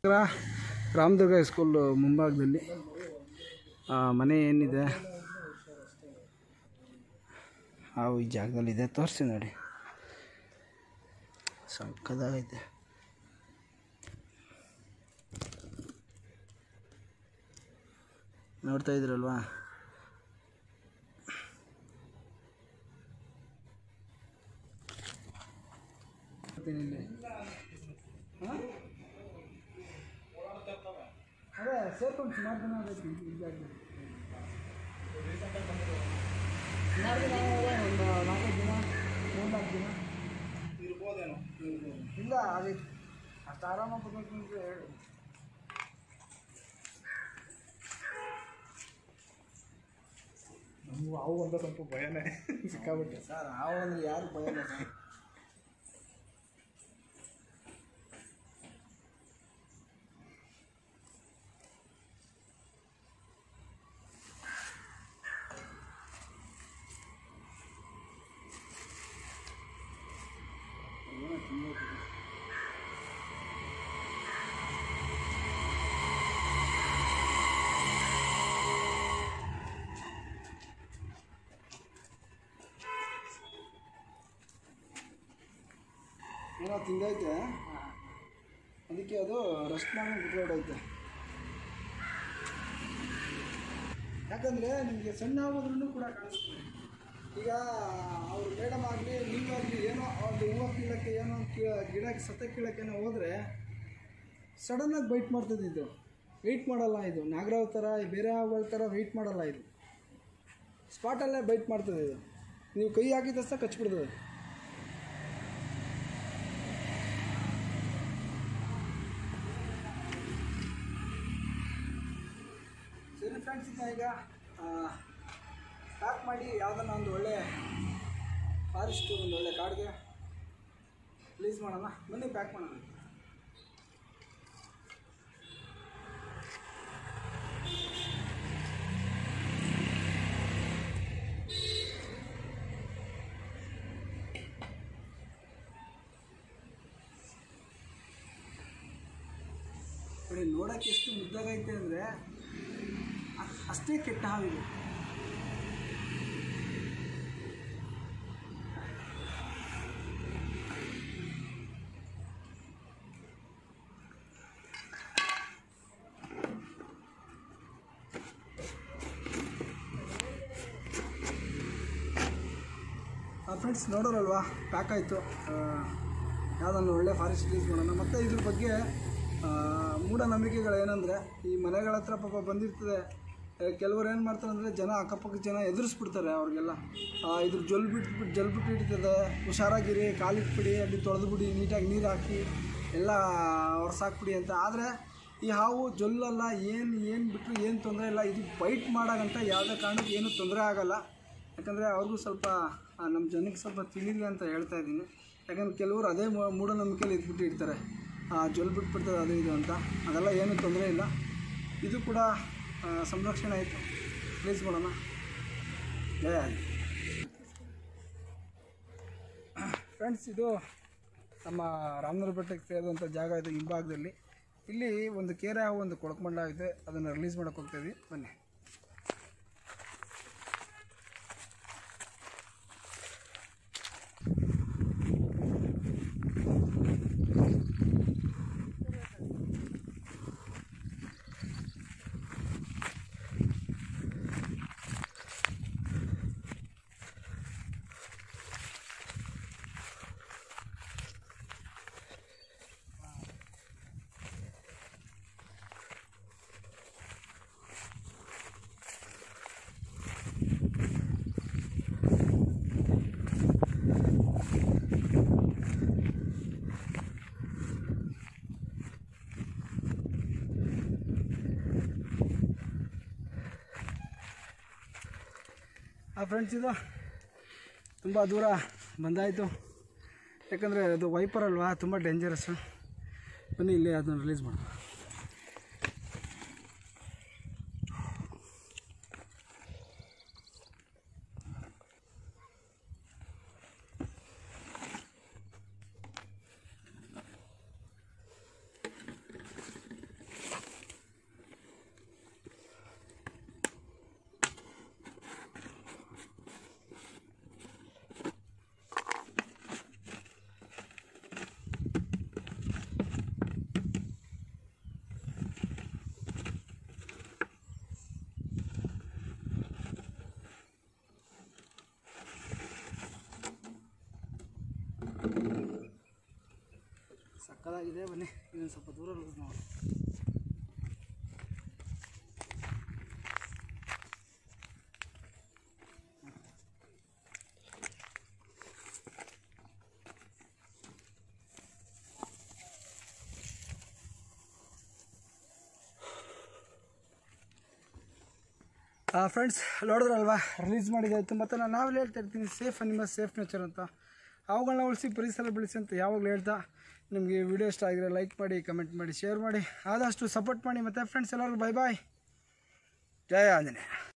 Ramdurg school ಮುಂಭಾಗದಲ್ಲಿ ಆ, ಮನೆ ಏನಿದೆ ಹಾವು ಈ ಜಾಗದಲ್ಲಿದೆ ತೋರಿಸಿ ನೋಡಿ ಸಕ್ಕದಾಗೈತೆ ನೋಡ್ತಾ ಇದ್ರಲ್ವಾ ಇಲ್ಲಿ ಹಾಂ ಅದೇ ಸೇರ್ಕೊಂಡು ಸುಮಾರು ಜನ ಆಗೈತಿ ಈ ಜಾಗದಲ್ಲಿ ಸುಮಾರು ದಿನ ಆಗಿದೆ, ಒಂದು ನಾಲ್ಕೈದು ದಿನ ಮೂರ್ನಾಲ್ಕು ದಿನ ಇರ್ಬೋದೇನೋ ಇಲ್ಲ ಆಗೈತಿ ಅಷ್ಟು ಆರಾಮಾಗಿ ಬರ್ಬೇಕು ಅಂತ ಹೇಳಿ ನಮಗೂ ಅವು ಅಂತ ಸ್ವಲ್ಪ ಭಯನೇ ಸಿಕ್ಕಾಬಿಟ್ಟೆ ಸರ್ ಹಾವು ಅಂದ್ರೆ ಯಾರು ಭಯ ಇಲ್ಲ ಸರ್ ಏನೋ ತಿನ್ನಬೇಕು ಏನೋ ತಿಂದೈತೆ ಅದಕ್ಕೆ ಅದು ರೆಸ್ಟ್ ಮಾಡಿ ಬಿಟ್ಕೊಡೈತೆ ಯಾಕಂದರೆ ನಿಮಗೆ ಸಣ್ಣ ಆಗೋದ್ರೂ ಕೂಡ ಕಾಣಿಸ್ತದೆ ಈಗ ಅವ್ರು ಮೇಡಮ್ ಆಗಲಿ ನೀವಾಗಲಿ ಏನೋ ಒಂದು ಹೂವು ಕೀಳಕ್ಕೆ ಏನೋ ಕೀ- ಗಿಡಕ್ಕೆ ಸತ್ತ ಕೀಳಕ್ಕೇನೋ ಹೋದರೆ ಸಡನ್ನಾಗಿ ಬೈಟ್ ಮಾಡ್ತದೆ ಇದು ವೆಯ್ಟ್ ಮಾಡಲ್ಲ ಇದು ನಾಗರಾವ್ ಥರ ಬೇರೆ ಹಾವುಗಳ ಥರ ವೆಯ್ಟ್ ಮಾಡಲ್ಲ ಇದು ಸ್ಪಾಟಲ್ಲೇ ಬೈಟ್ ಮಾಡ್ತದೆ ಇದು ನೀವು ಕೈ ಹಾಕಿದ ತಕ್ಷಣ ಕಚ್ಬಿಡ್ತದೆ ಸರಿ ಫ್ರೆಂಡ್ಸ್ ಈಗ ಈಗ ಪ್ಯಾಕ್ ಮಾಡಿ ಯಾವುದನ್ನ ಒಂದು ಒಳ್ಳೆ ಫಾರೆಸ್ಟ್ ಒಂದು ಒಳ್ಳೆ ಕಾಡಿಗೆ ರಿಲೀಸ್ ಮಾಡೋಣ ಬನ್ನಿ ಪ್ಯಾಕ್ ಮಾಡೋಣ ನೋಡಿ ನೋಡೋಕ್ಕೆ ಎಷ್ಟು ಮುದ್ದಾಗೈತೆ ಅಂದರೆ ಅಷ್ಟೇ ಕೆಟ್ಟ ಹಾವಿದೆ ಫ್ರೆಂಡ್ಸ್ ನೋಡೋರಲ್ವಾ ಪ್ಯಾಕ್ ಆಯಿತು ಯಾವುದನ್ನು ಒಳ್ಳೆ ಫಾರೆಸ್ಟ್ ರಿಲೀಸ್ ಮಾಡೋಣ ಮತ್ತು ಇದ್ರ ಬಗ್ಗೆ ಆ, ಮೂಢನಂಬಿಕೆಗಳು ಏನಂದರೆ ಈ ಮನೆಗಳ ಹತ್ರ ಪಾಪ ಬಂದಿರ್ತದೆ ಆ, ಕೆಲವ್ರು ಏನು ಮಾಡ್ತಾರೆ ಅಂದರೆ ಜನ ಅಕ್ಕಪಕ್ಕ ಜನ ಎದುರಿಸ್ಬಿಡ್ತಾರೆ ಅವ್ರಿಗೆಲ್ಲ ಆ, ಇದ್ರ ಜೊಲ್ ಬಿಟ್ಬಿಟ್ಟು ಜಲ್ ಬಿಟ್ಟು ಇಡ್ತದೆ ಹುಷಾರಾಗಿರಿ ಕಾಲಿಟ್ಬಿಡಿ ಅಲ್ಲಿ ತೊಳೆದ್ಬಿಡಿ ನೀಟಾಗಿ ನೀರು ಹಾಕಿ ಎಲ್ಲ ಒರ್ಸಾಕ್ಬಿಡಿ ಅಂತ ಆದರೆ ಈ ಹಾವು ಜೊಲ್ಲಲ್ಲ ಏನು ಏನು ಬಿಟ್ಟರು ಏನು ತೊಂದರೆ ಇಲ್ಲ ಇದು ಬೈಟ್ ಮಾಡಾಗಂತ ಯಾವುದೇ ಕಾರಣಕ್ಕೆ ಏನೂ ತೊಂದರೆ ಆಗಲ್ಲ ಯಾಕಂದರೆ ಅವ್ರಿಗೂ ಸ್ವಲ್ಪ ಆ, ನಮ್ಮ ಜನಕ್ಕೆ ಸ್ವಲ್ಪ ತಿಳಿಲಿ ಅಂತ ಹೇಳ್ತಾ ಇದ್ದೀನಿ ಯಾಕಂದ್ರೆ ಕೆಲವರು ಅದೇ ಮೂ- ಮೂಢನಂಬಿಕೆಯಲ್ಲಿ ಇದ್ಬಿಟ್ಟು ಇರ್ತಾರೆ ಆ, ಜೊಲ್ ಬಿಟ್ಬಿಡ್ತದೆ ಅದು ಇದು ಅಂತ ಅದೆಲ್ಲ ಏನೂ ತೊಂದರೆ ಇಲ್ಲ ಇದು ಕೂಡ ಆ, ಸಂರಕ್ಷಣೆ ಆಯಿತು ಪ್ಲೀಸ್ ಮಾಡೋಣ ಜಯ ಆಗಿ ಫ್ರೆಂಡ್ಸ್ ಇದು ನಮ್ಮ ರಾಮನಗರ ಬೆಟ್ಟಕ್ಕೆ ಸೇರಿದಂಥ ಜಾಗ ಇದು ಹಿಂಭಾಗದಲ್ಲಿ ಇಲ್ಲಿ ಒಂದು ಕೇರೆ ಹಾವು ಒಂದು ಕೊಳಕಮಂಡ ಇದೆ ಅದನ್ನು ರಿಲೀಸ್ ಮಾಡೋಕೆ ಹೋಗ್ತಾಯಿದ್ವಿ ಬನ್ನಿ ಆ ಫ್ರೆಂಡ್ಸ್ ಇದು ತುಂಬ ದೂರ ಬಂದಾಯಿತು ಯಾಕಂದರೆ ಅದು ವೈಪರ್ ಅಲ್ವಾ ತುಂಬ ಡೇಂಜರಸ್ಸು ಬನ್ನಿ ಇಲ್ಲಿ ಅದನ್ನು ರಿಲೀಸ್ ಮಾಡೋಣ ಸಕ್ಕದಾಗಿದೆ ಬನ್ನಿ ಇನ್ನೊಂದು ಸ್ವಲ್ಪ ದೂರ ಲೂಸ್ ಮಾಡಿ ಫ್ರೆಂಡ್ಸ್ ನೋಡಿದ್ರಲ್ವಾ ರಿಲೀಸ್ ಮಾಡಿದ್ದಾಯಿತು ಮತ್ತು ನಾನು ನಾವೆಲ್ಲ ಹೇಳ್ತಾ ಇರ್ತೀನಿ ಸೇಫ್ ಅನಿಮಲ್ ಸೇಫ್ ನೇಚರ್ ಅಂತ ಅವುಗಳನ್ನ ಉಳಿಸಿ ಪರಿಸರ ಬೆಳೆಸಿ ಅಂತ ಯಾವಾಗಲೂ ಹೇಳ್ತಾ ನಿಮಗೆ ವಿಡಿಯೋ ಇಷ್ಟ ಆಗಿರೋ ಲೈಕ್ ಮಾಡಿ ಕಮೆಂಟ್ ಮಾಡಿ ಶೇರ್ ಮಾಡಿ ಆದಷ್ಟು ಸಪೋರ್ಟ್ ಮಾಡಿ ಮತ್ತು ಫ್ರೆಂಡ್ಸ್ ಎಲ್ಲರಿಗೂ ಬೈ ಬಾಯ್ ಜಯ ಆಂಜನೇಯ